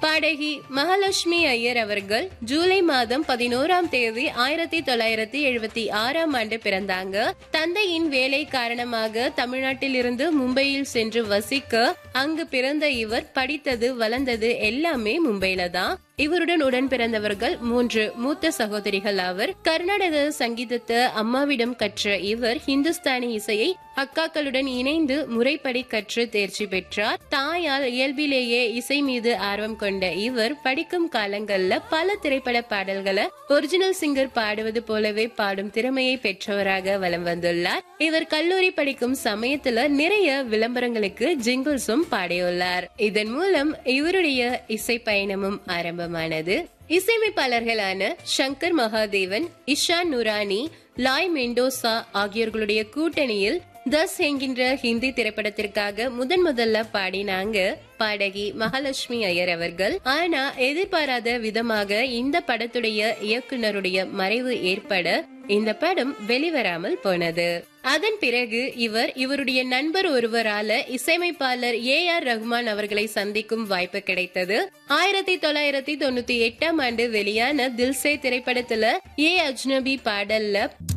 பாடகி மகாலட்சுமி ஐயர் அவர்கள் ஜூலை மாதம் பதினோராம் தேதி ஆயிரத்தி தொள்ளாயிரத்தி எழுபத்தி ஆறாம் ஆண்டு பிறந்தாங்க தந்தையின் வேலை காரணமாக தமிழ்நாட்டில் இருந்து மும்பையில் சென்று வசிக்க அங்கு பிறந்த இவர் படித்தது வளர்ந்தது எல்லாமே மும்பையில தான் இவருடன் உடன் பிறந்தவர்கள் மூன்று மூத்த சகோதரிகள் ஆவர் கர்நாடக சங்கீதத்தை அம்மாவிடம் கற்ற இவர் ஹிந்துஸ்தானி இசையை அக்காக்களுடன் இணைந்து முறைப்படி கற்று தேர்ச்சி பெற்றார் தாயால் இயல்பிலேயே இசை மீது ஆர்வம் கொண்ட இவர் படிக்கும் காலங்கள்ல பல திரைப்பட பாடல்களை ஒரிஜினல் சிங்கர் பாடுவது போலவே பாடும் திறமையை பெற்றவராக வலம் வந்துள்ளார் இவர் கல்லூரி படிக்கும் சமயத்துல நிறைய விளம்பரங்களுக்கு ஜிங்கிள்ஸும் பாடியுள்ளார் இதன் மூலம் இவருடைய இசை பயணமும் ஆரம்பமானது இசையமைப்பாளர்களான சங்கர் மகாதேவன் இஷான் நுரானி லாய் மெண்டோசா ஆகியோர்களுடைய கூட்டணியில் தஸ் என்கின்ற ஹிந்தி திரைப்படத்திற்காக முதன் முதல்ல பாடினாங்க பாடகி மகாலட்சுமி ஐயர் அவர்கள் ஆனா எதிர்பாராத விதமாக இந்த படத்துடைய இயக்குனருடைய மறைவு ஏற்பட இந்த படம் வெளிவராமல் போனது அதன் பிறகு இவர் இவருடைய நண்பர் ஒருவரால இசையமைப்பாளர் ஏ ஆர் ரஹ்மான் அவர்களை சந்திக்கும் வாய்ப்பு கிடைத்தது ஆயிரத்தி தொள்ளாயிரத்தி தொண்ணூத்தி எட்டாம் ஆண்டு வெளியான தில்சே திரைப்படத்துல ஏ அஜ்னபி பாடல்ல